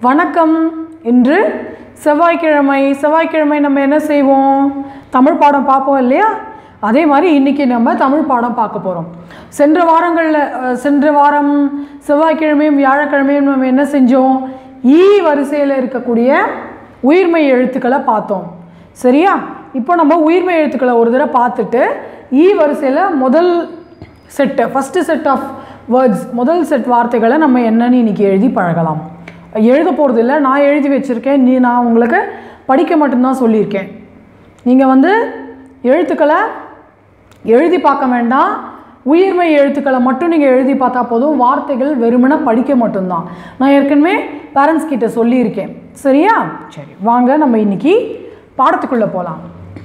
வணக்கம் இன்று செவ்வாய்க்கிழமை செவ்வாய்க்கிழமை நம்ம என்ன செய்வோம் தமிழ் பாடம் பார்ப்போம் இல்லையா அதே மாதிரி இன்றைக்கி நம்ம தமிழ் பாடம் பார்க்க போகிறோம் சென்ற வாரங்களில் அஹ், சென்ற வாரம் செவ்வாய்க்கிழமையும் வியாழக்கிழமையும் நம்ம என்ன செஞ்சோம் ஈ வரிசையில் இருக்கக்கூடிய உயிர்மை எழுத்துக்களை பார்த்தோம் சரியா இப்போ நம்ம உயிர்மை எழுத்துக்களை ஒரு தடவை பார்த்துட்டு ஈ வரிசையில் முதல் set first set of words முதல் செட் வார்த்தைகளை நம்ம என்னன்னு இன்னைக்கு எழுதி பழகலாம் எழுத போகிறது இல்லை நான் எழுதி வச்சுருக்கேன் நீ நான் உங்களுக்கு படிக்க மட்டும்தான் சொல்லியிருக்கேன் நீங்கள் வந்து எழுத்துக்களை எழுதி பார்க்க வேண்டாம் உயிர்மை எழுத்துக்களை மட்டும் நீங்கள் எழுதி பார்த்தா போதும் வார்த்தைகள் வெறுமனே படிக்க மட்டும்தான் நான் ஏற்கனவே பேரண்ட்ஸ் கிட்ட சொல்லியிருக்கேன் சரியா சரி வாங்க நம்ம இன்னைக்கு பாடத்துக்குள்ளே போகலாம்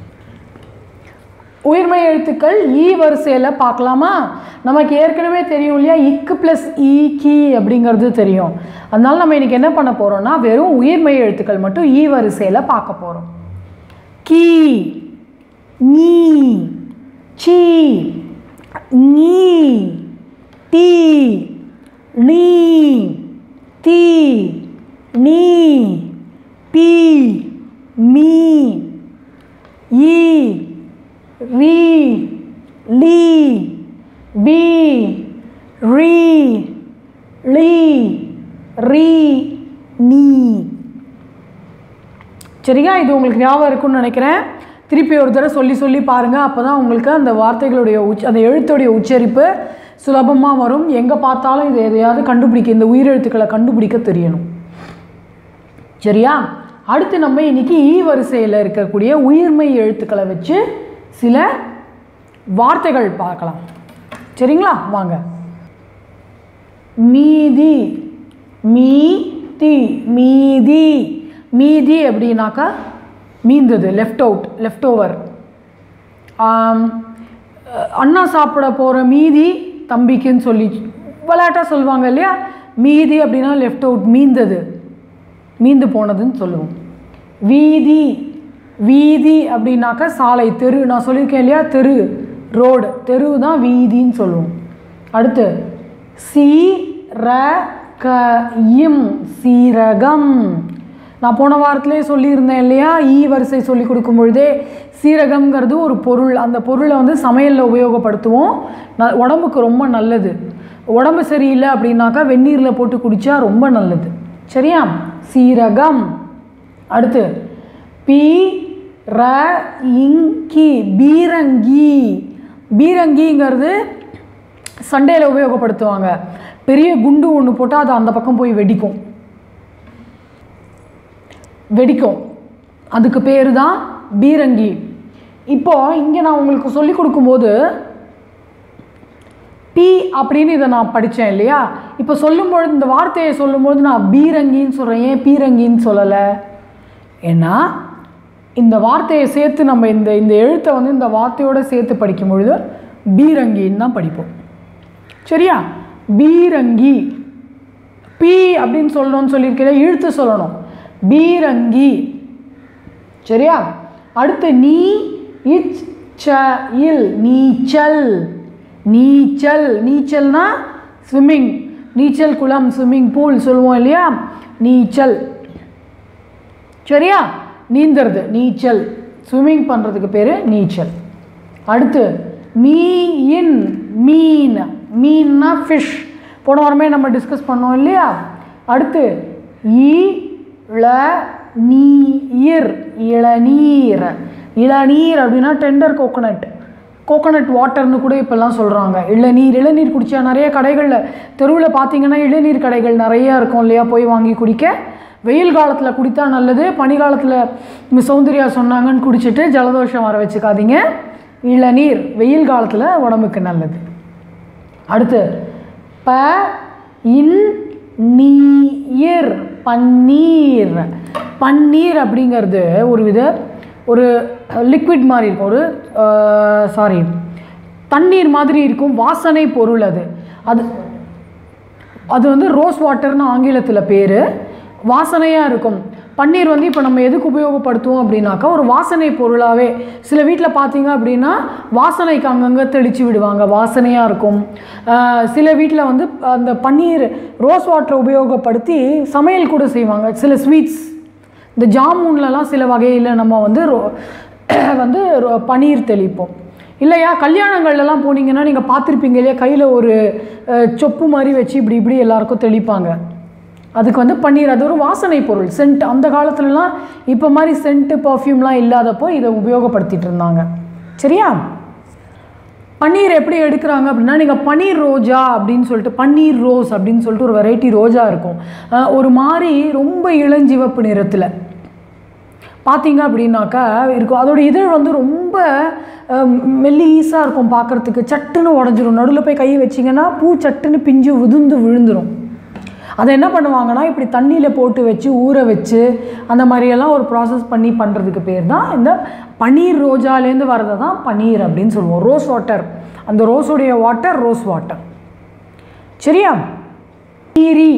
உயிர்மை எழுத்துக்கள் ஈ வரிசையில் பார்க்கலாமா நமக்கு ஏற்கனவே தெரியும் இல்லையா இக்கு ப்ளஸ் ஈ கி அப்படிங்கிறது தெரியும் அதனால நம்ம இன்னைக்கு என்ன பண்ண போகிறோம்னா வெறும் உயிர்மை எழுத்துக்கள் மட்டும் ஈ வரிசையில் பார்க்க போகிறோம் கீ நீ சி நீ டி நீ தி நீ பி மீ ஈ ரி லி பி ரி லி ரி நீ சரியா இது உங்களுக்கு ஞாபகம் இருக்கும்னு நினைக்கிறேன் திருப்பி ஒரு தடவை சொல்லி சொல்லி பாருங்கள் அப்போ தான் உங்களுக்கு அந்த வார்த்தைகளுடைய உச்ச அந்த எழுத்துடைய உச்சரிப்பு சுலபமாக வரும் எங்கே பார்த்தாலும் இது எதையாவது கண்டுபிடிக்க இந்த உயிரெழுத்துக்களை கண்டுபிடிக்க தெரியணும் சரியா அடுத்து நம்ம இன்னைக்கு ஈ வரிசையில் இருக்கக்கூடிய உயிர்மை எழுத்துக்களை வச்சு சில வார்த்தைகள் பார்க்கலாம் சரிங்களா வாங்க மீதி மீதி மீதி மீதி அப்படின்னாக்கா மீந்தது லெஃப்ட் அவுட் லெஃப்ட் ஓவர் அண்ணா சாப்பிட போகிற மீதி தம்பிக்குன்னு சொல்லி விளையாட்டாக சொல்லுவாங்க இல்லையா மீதி அப்படின்னா லெஃப்ட் அவுட் மீந்தது மீந்து போனதுன்னு சொல்லுவோம் வீதி வீதி அப்படின்னாக்கா சாலை தெரு நான் சொல்லியிருக்கேன் இல்லையா தெரு ரோடு தெரு தான் வீதின்னு சொல்லுவோம் அடுத்து சி ர க இம் சீரகம் நான் போன வாரத்திலே சொல்லியிருந்தேன் இல்லையா ஈ வரிசை சொல்லி கொடுக்கும் பொழுதே சீரகம்ங்கிறது ஒரு பொருள் அந்த பொருளை வந்து சமையலில் உபயோகப்படுத்துவோம் ந உடம்புக்கு ரொம்ப நல்லது உடம்பு சரியில்லை அப்படின்னாக்கா வெந்நீரில் போட்டு குடித்தா ரொம்ப நல்லது சரியா சீரகம் அடுத்து பி ர இங்கி பீரங்கி பீரங்கிங்கிறது சண்டையில் உபயோகப்படுத்துவாங்க பெரிய குண்டு ஒன்று போட்டால் அது அந்த பக்கம் போய் வெடிக்கும் வெடிக்கும் அதுக்கு பேர் தான் பீரங்கி இப்போ இங்கே நான் உங்களுக்கு சொல்லி கொடுக்கும்போது பி அப்படின்னு இதை நான் படித்தேன் இல்லையா இப்போ சொல்லும்பொழுது இந்த வார்த்தையை சொல்லும்பொழுது நான் பீரங்கின்னு சொல்கிறேன் ஏன் பீரங்கின்னு சொல்லலை ஏன்னா இந்த வார்த்தையை சேர்த்து நம்ம இந்த இந்த எழுத்தை வந்து இந்த வார்த்தையோடு சேர்த்து படிக்கும் பொழுது பீரங்கின்னு தான் படிப்போம் சரியா பீரங்கி பி அப்படின்னு சொல்லணும்னு சொல்லியிருக்கேன் இழுத்து சொல்லணும் பீரங்கி சரியா அடுத்து நீ இச் ச இல் நீச்சல் நீச்சல் நீச்சல்னா ஸ்விம்மிங் நீச்சல் குளம் ஸ்விம்மிங் பூல் சொல்லுவோம் இல்லையா நீச்சல் சரியா நீந்துறது நீச்சல் ஸ்விம்மிங் பண்ணுறதுக்கு பேர் நீச்சல் அடுத்து மீன் மீன் மீன்னா ஃபிஷ் போன வாரமே நம்ம டிஸ்கஸ் பண்ணோம் இல்லையா அடுத்து ஈ ள நீர் இளநீர் இளநீர் அப்படின்னா டெண்டர் கோகோனட் கோகோனட் வாட்டர்னு கூட இப்போல்லாம் சொல்கிறாங்க இளநீர் இளநீர் குடித்தா நிறைய கடைகளில் தெருவில் பார்த்தீங்கன்னா இளநீர் கடைகள் நிறையா இருக்கும் இல்லையா போய் வாங்கி குடிக்க வெயில் காலத்தில் குடித்தா நல்லது பனி காலத்தில் மிஸ் சௌந்தர்யா சொன்னாங்கன்னு குடிச்சிட்டு ஜலதோஷம் வர வச்சுக்காதீங்க இளநீர் வெயில் காலத்தில் உடம்புக்கு நல்லது அடுத்து ப இன் நீர் பன்னீர் பன்னீர் அப்படிங்கிறது ஒரு வித ஒரு லிக்விட் மாதிரி இருக்கும் ஒரு சாரி தண்ணீர் மாதிரி இருக்கும் வாசனை பொருள் அது அது அது வந்து ரோஸ் வாட்டர்னு ஆங்கிலத்தில் பேர் வாசனையாக இருக்கும் பன்னீர் வந்து இப்போ நம்ம எதுக்கு உபயோகப்படுத்துவோம் அப்படின்னாக்கா ஒரு வாசனை பொருளாகவே சில வீட்டில் பார்த்தீங்க அப்படின்னா வாசனைக்கு அங்கங்கே தெளித்து விடுவாங்க வாசனையாக இருக்கும் ஆஹ் சில வீட்டில் வந்து அந்த பன்னீர் ரோஸ் வாட்டரை உபயோகப்படுத்தி சமையல் கூட செய்வாங்க சில ஸ்வீட்ஸ் இந்த ஜாமூன்லலாம் சில வகையில் நம்ம வந்து ரோ- வந்து ரோ- பன்னீர் தெளிப்போம் இல்லையா கல்யாணங்கள்லலாம் போனீங்கன்னா நீங்கள் பார்த்துருப்பீங்க இல்லையா கையில் ஒரு அஹ், சொப்பு மாதிரி வச்சு இப்படி இப்படி எல்லாருக்கும் தெளிப்பாங்க அதுக்கு வந்து பன்னீர் அது ஒரு வாசனை பொருள் சென்ட் அந்த காலத்துலலாம் இப்போ மாதிரி சென்ட்டு பர்ஃப்யூம்லாம் இல்லாதப்போ இதை உபயோகப்படுத்திட்டு இருந்தாங்க சரியா பன்னீர் எப்படி எடுக்கிறாங்க அப்படின்னா நீங்கள் பன்னீர் ரோஜா அப்படின்னு சொல்லிட்டு பன்னீர் ரோஸ் அப்படின்னு சொல்லிட்டு ஒரு வெரைட்டி ரோஜா இருக்கும் அஹ் ஒரு மாதிரி ரொம்ப இளஞ்சிவப்பு நிறத்தில் பார்த்தீங்க அப்படின்னாக்கா இருக்கும் அதோட இதழ் வந்து ரொம்ப மெல்லீஸாக இருக்கும் பார்க்குறதுக்கு சட்டுன்னு உடஞ்சிரும் நடுவில் போய் கையை வச்சிங்கன்னா பூ சட்டுன்னு பிஞ்சு உதிர்ந்து விழுந்துரும் அதை என்ன பண்ணுவாங்கன்னா இப்படி தண்ணியில் போட்டு வச்சு ஊற வச்சு அந்த மாதிரியெல்லாம் ஒரு ப்ராசஸ் பண்ணி பண்ணுறதுக்கு பேர் தான் இந்த பன்னீர் ரோஜாலேருந்து வர்றதை தான் பன்னீர் அப்படின்னு சொல்லுவோம் ரோஸ் வாட்டர் அந்த ரோஸுடைய வாட்டர் ரோஸ் வாட்டர் சரியா கீரி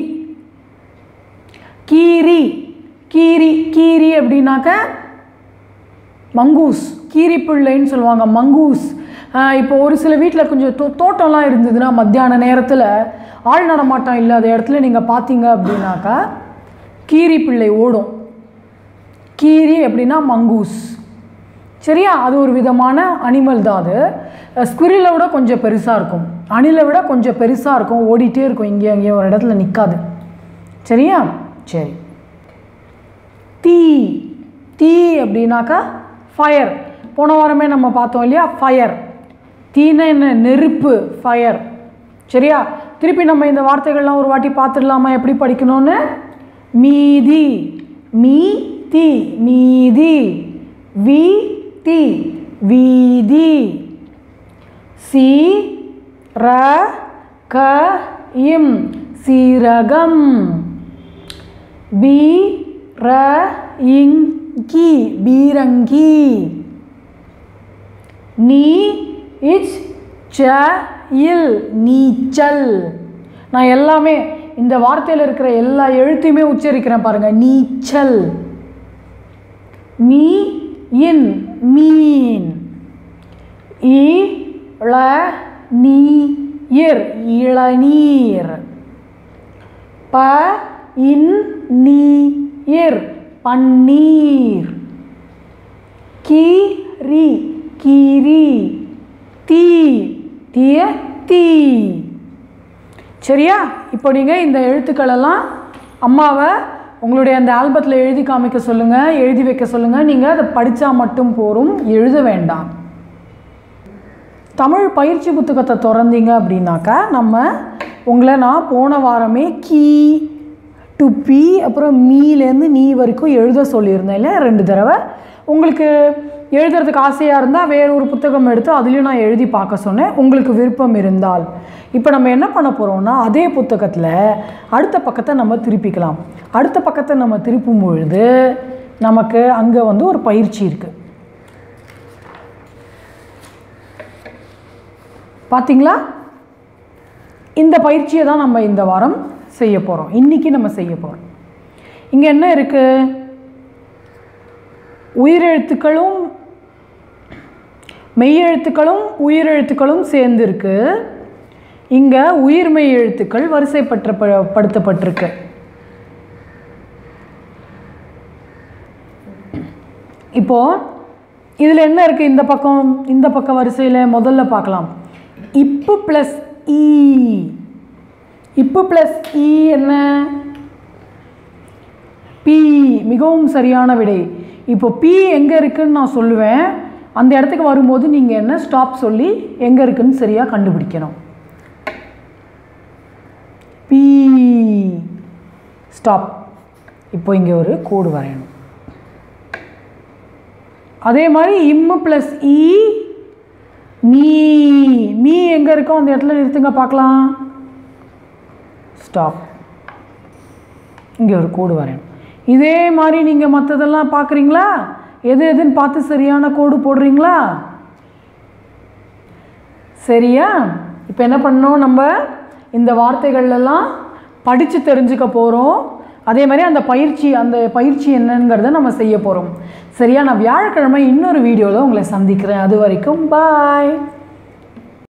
கீரி கீரி கீரி அப்படின்னாக்க மங்கூஸ் கீரி பிள்ளைன்னு சொல்லுவாங்க மங்கூஸ் ஆஹ் இப்போ ஒரு சில வீட்டில் கொஞ்சம் தோ தோட்டம்லாம் இருந்ததுன்னா மத்தியான நேரத்தில் ஆள் நடமாட்டம் இல்லாத இடத்துல நீங்கள் பார்த்தீங்க அப்படின்னாக்கா கீரி பிள்ளை ஓடும் கீரி அப்படின்னா மங்கூஸ் சரியா அது ஒரு விதமான அனிமல் தான் அது ஸ்குரிலை விட கொஞ்சம் பெருசாக இருக்கும் அணிலை விட கொஞ்சம் பெருசாக இருக்கும் ஓடிட்டே இருக்கும் இங்கே அங்கேயும் ஒரு இடத்துல நிற்காது சரியா சரி தீ தீ அப்படின்னாக்கா ஃபயர் போன வாரமே நம்ம பார்த்தோம் இல்லையா ஃபயர் தீனா என்ன நெருப்பு ஃபயர் சரியா திருப்பி நம்ம இந்த வார்த்தைகள்லாம் ஒரு வாட்டி பார்த்துடலாமா எப்படி படிக்கணும்னு மீதி மீ தி மீதி வி தி வீதி சி ர க இம் சீரகம் பி ர இங் கி பீரங்கி நீ இச் ச இல் நீச்சல் நான் எல்லாமே இந்த வார்த்தையில் இருக்கிற எல்லா எழுத்தையுமே உச்சரிக்கிறேன் பாருங்க நீச்சல் மீ இன் மீன் இ ள நீ இர் இளநீர் ப இன் நீ இர் பன்னீர் கீ ரி கீரி தீ தீய தீ சரியா இப்போ நீங்கள் இந்த எழுத்துக்களெல்லாம் அம்மாவை உங்களுடைய அந்த ஆல்பத்தில் எழுதி காமிக்க சொல்லுங்கள் எழுதி வைக்க சொல்லுங்கள் நீங்கள் அதை படித்தா மட்டும் போரும் எழுத வேண்டாம் தமிழ் பயிற்சி புத்தகத்தை திறந்தீங்க அப்படின்னாக்கா நம்ம உங்களை நான் போன வாரமே கீ டு பி அப்புறம் மீலேருந்து நீ வரைக்கும் எழுத சொல்லியிருந்தேன் இல்லை ரெண்டு தடவை உங்களுக்கு எழுதுறதுக்கு ஆசையாக இருந்தால் வேற ஒரு புத்தகம் எடுத்து அதுலேயும் நான் எழுதி பார்க்க சொன்னேன் உங்களுக்கு விருப்பம் இருந்தால் இப்போ நம்ம என்ன பண்ண போகிறோம்னா அதே புத்தகத்தில் அடுத்த பக்கத்தை நம்ம திருப்பிக்கலாம் அடுத்த பக்கத்தை நம்ம திருப்பும் பொழுது நமக்கு அங்கே வந்து ஒரு பயிற்சி இருக்குது பார்த்தீங்களா இந்த பயிற்சியை தான் நம்ம இந்த வாரம் செய்ய போகிறோம் இன்றைக்கி நம்ம செய்ய போகிறோம் இங்கே என்ன இருக்குது உயிரெழுத்துக்களும் மெய்யெழுத்துக்களும் உயிரெழுத்துக்களும் சேர்ந்து இருக்கு இங்கே உயிர்மெய் எழுத்துக்கள் வரிசைப்பற்ற படுத்தப்பட்டிருக்கு இப்போது இதில் என்ன இருக்குது இந்த பக்கம் இந்த பக்க வரிசையில் முதல்ல பார்க்கலாம் இப்பு ப்ளஸ் இ இப்பு ப்ளஸ் இ என்ன பி மிகவும் சரியான விடை இப்போ பி எங்கே இருக்குன்னு நான் சொல்லுவேன் அந்த இடத்துக்கு வரும்போது நீங்கள் என்ன ஸ்டாப் சொல்லி எங்கே இருக்குன்னு சரியாக கண்டுபிடிக்கணும் பி ஸ்டாப் இப்போ இங்கே ஒரு கோடு வரையணும் அதே மாதிரி இம்மு ப்ளஸ் இ மீ மீ எங்கே இருக்கோ அந்த இடத்துல நிறுத்துங்க பார்க்கலாம் ஸ்டாப் இங்கே ஒரு கோடு வரையணும் இதே மாதிரி நீங்கள் மற்றதெல்லாம் பார்க்குறீங்களா எது எதுன்னு பார்த்து சரியான கோடு போடுறீங்களா சரியா இப்போ என்ன பண்ணோம் நம்ம இந்த வார்த்தைகள்லாம் படித்து தெரிஞ்சுக்க போகிறோம் அதே மாதிரி அந்த பயிற்சி அந்த பயிற்சி என்னங்கிறத நம்ம செய்ய போகிறோம் சரியா நான் வியாழக்கிழமை இன்னொரு வீடியோவில் உங்களை சந்திக்கிறேன் அது வரைக்கும் பாய்